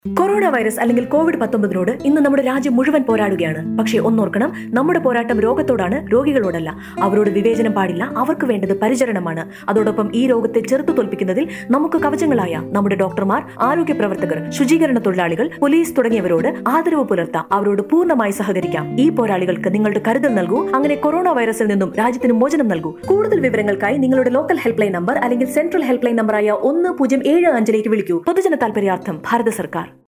corona virus അല്ലെങ്കിൽ Covid പത്തൊമ്പതിനോട് ഇന്ന് നമ്മുടെ രാജ്യം മുഴുവൻ പോരാടുകയാണ് പക്ഷേ ഒന്നോർക്കണം നമ്മുടെ പോരാട്ടം രോഗത്തോടാണ് രോഗികളോടല്ല അവരോട് വിവേചനം പാടില്ല അവർക്ക് വേണ്ടത് പരിചരണമാണ് അതോടൊപ്പം ഈ രോഗത്തെ ചെറുത്തു തോൽപ്പിക്കുന്നതിൽ നമുക്ക് കവചങ്ങളായ നമ്മുടെ ഡോക്ടർമാർ ആരോഗ്യ പ്രവർത്തകർ ശുചീകരണ തൊഴിലാളികൾ പോലീസ് തുടങ്ങിയവരോട് ആദരവ് പുലർത്താം അവരോട് പൂർണ്ണമായി സഹകരിക്കാം ഈ പോരാളികൾക്ക് നിങ്ങളുടെ കരുതൽ നൽകൂ അങ്ങനെ കൊറോണ വൈറസിൽ നിന്നും രാജ്യത്തിന് മോചനം നൽകൂ കൂടുതൽ വിവരങ്ങൾക്കായി നിങ്ങളുടെ ലോക്കൽ ഹെൽപ്പ് ലൈൻ നമ്പർ അല്ലെങ്കിൽ സെൻട്രൽ ഹെൽപ്പ് ലൈൻ നമ്പറായ ഒന്ന് പൂജ്യം ഏഴ് അഞ്ചിലേക്ക് വിളിക്കൂ പൊതുജന താൽപര്യാർത്ഥം ഭാരത സർക്കാർ